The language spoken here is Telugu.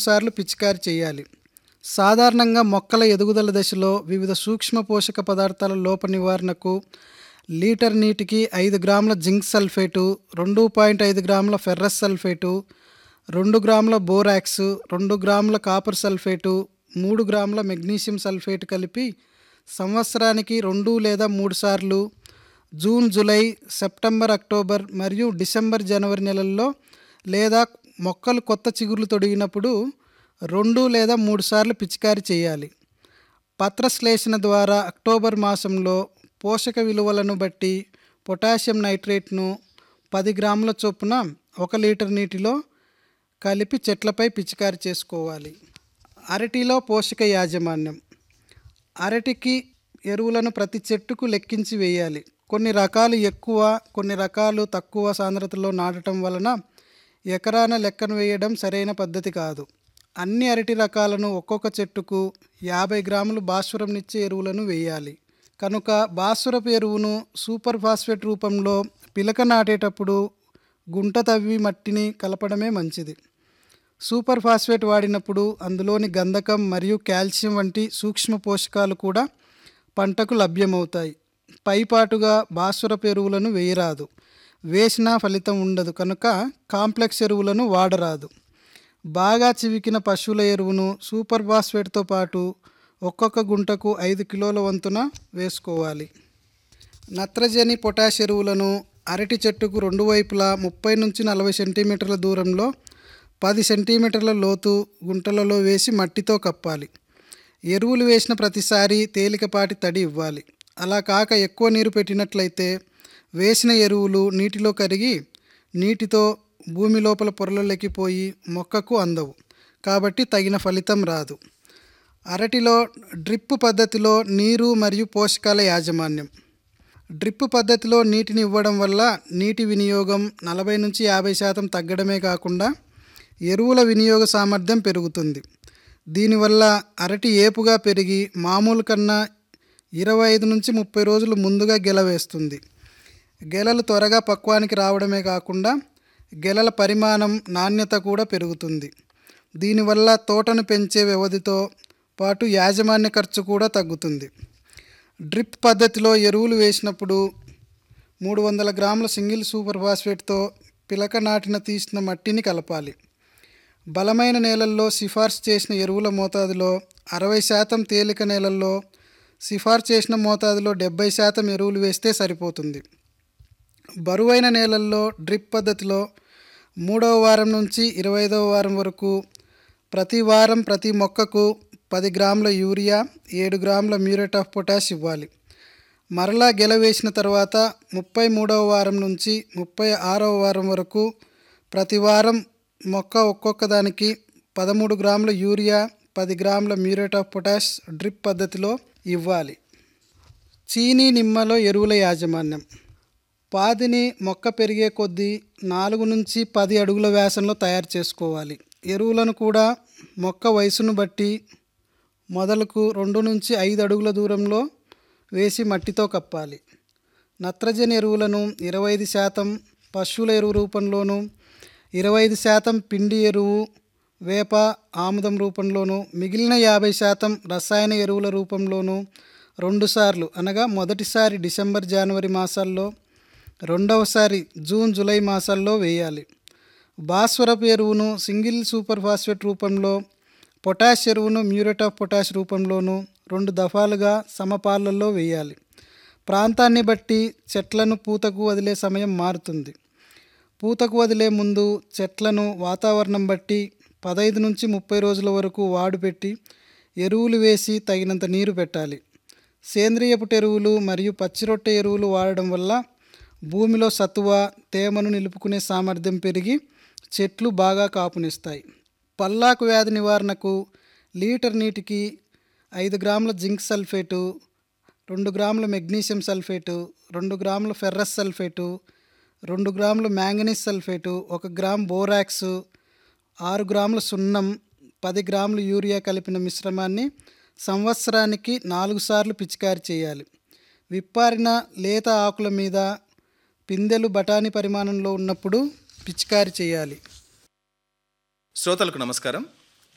సార్లు పిచికారి చేయాలి సాధారణంగా మొక్కల ఎదుగుదల దశలో వివిధ సూక్ష్మ పోషక పదార్థాల లోప నివారణకు లీటర్ నీటికి ఐదు గ్రాముల జింక్ సల్ఫేటు రెండు పాయింట్ ఐదు గ్రాముల ఫెర్రస్ సల్ఫేటు రెండు గ్రాముల బోరాక్స్ రెండు గ్రాముల కాపర్ సల్ఫేటు మూడు గ్రాముల మెగ్నీషియం సల్ఫేట్ కలిపి సంవత్సరానికి రెండు లేదా మూడు సార్లు జూన్ జూలై సెప్టెంబర్ అక్టోబర్ మరియు డిసెంబర్ జనవరి నెలల్లో లేదా మొక్కలు కొత్త చిగుర్లు తొడిగినప్పుడు రెండు లేదా మూడు సార్లు పిచికారి చేయాలి పత్రశ్లేషణ ద్వారా అక్టోబర్ మాసంలో పోషక విలువలను బట్టి పొటాషియం నైట్రేట్ను పది గ్రాముల చొప్పున ఒక లీటర్ నీటిలో కలిపి చెట్లపై పిచికారి చేసుకోవాలి అరటిలో పోషక యాజమాన్యం అరటికి ఎరువులను ప్రతి చెట్టుకు లెక్కించి వేయాలి కొన్ని రకాలు ఎక్కువ కొన్ని రకాలు తక్కువ సాంద్రతలో నాటడం వలన ఎకరాన లెక్కను వేయడం సరైన పద్ధతి కాదు అన్ని అరటి రకాలను ఒక్కొక్క చెట్టుకు యాభై గ్రాములు భాస్వరంనిచ్చే ఎరువులను వేయాలి కనుక భాస్వరపు ఎరువును సూపర్ ఫాస్ఫేట్ రూపంలో పిలక నాటేటప్పుడు గుంట తవ్వి మట్టిని కలపడమే మంచిది సూపర్ ఫాస్ఫేట్ వాడినప్పుడు అందులోని గంధకం మరియు కాల్షియం వంటి సూక్ష్మ పోషకాలు కూడా పంటకు లభ్యమవుతాయి పైపాటుగా భాస్వరపు ఎరువులను వేయరాదు వేసినా ఫలితం ఉండదు కనుక కాంప్లెక్స్ ఎరువులను వాడరాదు బాగా చివికిన పశువుల ఎరువును సూపర్ ఫాస్ఫేట్తో పాటు ఒక్కొక్క గుంటకు ఐదు కిలోల వంతున వేసుకోవాలి నత్రజని పొటాష్ ఎరువులను అరటి చెట్టుకు రెండు వైపులా ముప్పై నుంచి నలభై సెంటీమీటర్ల దూరంలో పది సెంటీమీటర్ల లోతు గుంటలలో వేసి మట్టితో కప్పాలి ఎరువులు వేసిన ప్రతిసారి తేలికపాటి తడి ఇవ్వాలి అలా కాక ఎక్కువ నీరు పెట్టినట్లయితే వేసిన ఎరువులు నీటిలో కరిగి నీటితో భూమి లోపల పొరలలోకి పోయి మొక్కకు అందవు కాబట్టి తగిన ఫలితం రాదు అరటిలో డ్రిప్ పద్ధతిలో నీరు మరియు పోషకాల యాజమాన్యం డ్రిప్ పద్ధతిలో నీటిని ఇవ్వడం వల్ల నీటి వినియోగం నలభై నుంచి యాభై శాతం తగ్గడమే కాకుండా ఎరువుల వినియోగ సామర్థ్యం పెరుగుతుంది దీనివల్ల అరటి ఏపుగా పెరిగి మామూలు కన్నా ఇరవై ఐదు నుంచి ముప్పై రోజులు ముందుగా గెల వేస్తుంది గెలలు త్వరగా పక్వానికి రావడమే కాకుండా గెలల పరిమాణం నాణ్యత కూడా పెరుగుతుంది దీనివల్ల తోటను పెంచే వ్యవధితో పాటు యాజమాన్య ఖర్చు కూడా తగ్గుతుంది డ్రిప్ పద్ధతిలో ఎరువులు వేసినప్పుడు మూడు వందల గ్రాముల సింగిల్ సూపర్ ఫాస్ఫేట్తో పిలక నాటిన తీసిన మట్టిని కలపాలి బలమైన నేలల్లో సిఫార్సు చేసిన ఎరువుల మోతాదులో అరవై శాతం తేలిక నేలల్లో సిఫార్సు చేసిన మోతాదులో డెబ్బై శాతం ఎరువులు వేస్తే సరిపోతుంది బరువైన నేలల్లో డ్రిప్ పద్ధతిలో మూడవ వారం నుంచి ఇరవై ఐదవ వారం వరకు ప్రతి వారం ప్రతి మొక్కకు పది గ్రాముల యూరియా ఏడు గ్రాముల మ్యూరేట్ ఆఫ్ పొటాష్ ఇవ్వాలి మరలా గెల వేసిన తర్వాత ముప్పై మూడవ వారం నుంచి ముప్పై ఆరవ వారం వరకు ప్రతి వారం మొక్క ఒక్కొక్క దానికి పదమూడు గ్రాముల యూరియా పది గ్రాముల మ్యూరేట్ ఆఫ్ పొటాష్ డ్రిప్ పద్ధతిలో ఇవ్వాలి చీనీ నిమ్మలో ఎరువుల యాజమాన్యం పాదిని మొక్క పెరిగే కొద్దీ నాలుగు నుంచి పది అడుగుల వ్యాసంలో తయారు చేసుకోవాలి ఎరువులను కూడా మొక్క వయసును బట్టి మొదలకు రెండు నుంచి ఐదు అడుగుల దూరంలో వేసి మట్టితో కప్పాలి నత్రజని ఎరువులను ఇరవై ఐదు శాతం పశువుల ఎరువు రూపంలోను ఇరవై ఐదు శాతం పిండి ఎరువు వేప ఆముదం రూపంలోను మిగిలిన యాభై శాతం రసాయన ఎరువుల రూపంలోను రెండుసార్లు అనగా మొదటిసారి డిసెంబర్ జనవరి మాసాల్లో రెండవసారి జూన్ జూలై మాసాల్లో వేయాలి భాస్వరపు ఎరువును సింగిల్ సూపర్ ఫాస్ఫేట్ రూపంలో పొటాష్ ఎరువును మ్యూరేట్ ఆఫ్ పొటాష్ రూపంలోను రెండు దఫాలుగా సమపాలల్లో వేయాలి ప్రాంతాన్ని బట్టి చెట్లను పూతకు వదిలే సమయం మారుతుంది పూతకు వదిలే ముందు చెట్లను వాతావరణం బట్టి పదహైదు నుంచి ముప్పై రోజుల వరకు వాడుపెట్టి ఎరువులు వేసి తగినంత నీరు పెట్టాలి సేంద్రియపు ఎరువులు మరియు పచ్చిరొట్టె ఎరువులు వాడడం వల్ల భూమిలో సత్తువ తేమను నిలుపుకునే సామర్థ్యం పెరిగి చెట్లు బాగా కాపునిస్తాయి పల్లాకు వ్యాధి నివారణకు లీటర్ నీటికి ఐదు గ్రాముల జింక్ సల్ఫేటు రెండు గ్రాముల మెగ్నీషియం సల్ఫేటు రెండు గ్రాముల ఫెర్రస్ సల్ఫేటు రెండు గ్రాములు మ్యాంగనీస్ సల్ఫేటు ఒక గ్రామ్ బోరాక్స్ ఆరు గ్రాముల సున్నం పది గ్రాములు యూరియా కలిపిన మిశ్రమాన్ని సంవత్సరానికి నాలుగు సార్లు పిచికారి చేయాలి విప్పారిన లేత ఆకుల మీద పిందెలు బఠానీ పరిమాణంలో ఉన్నప్పుడు పిచికారి చేయాలి శ్రోతలకు నమస్కారం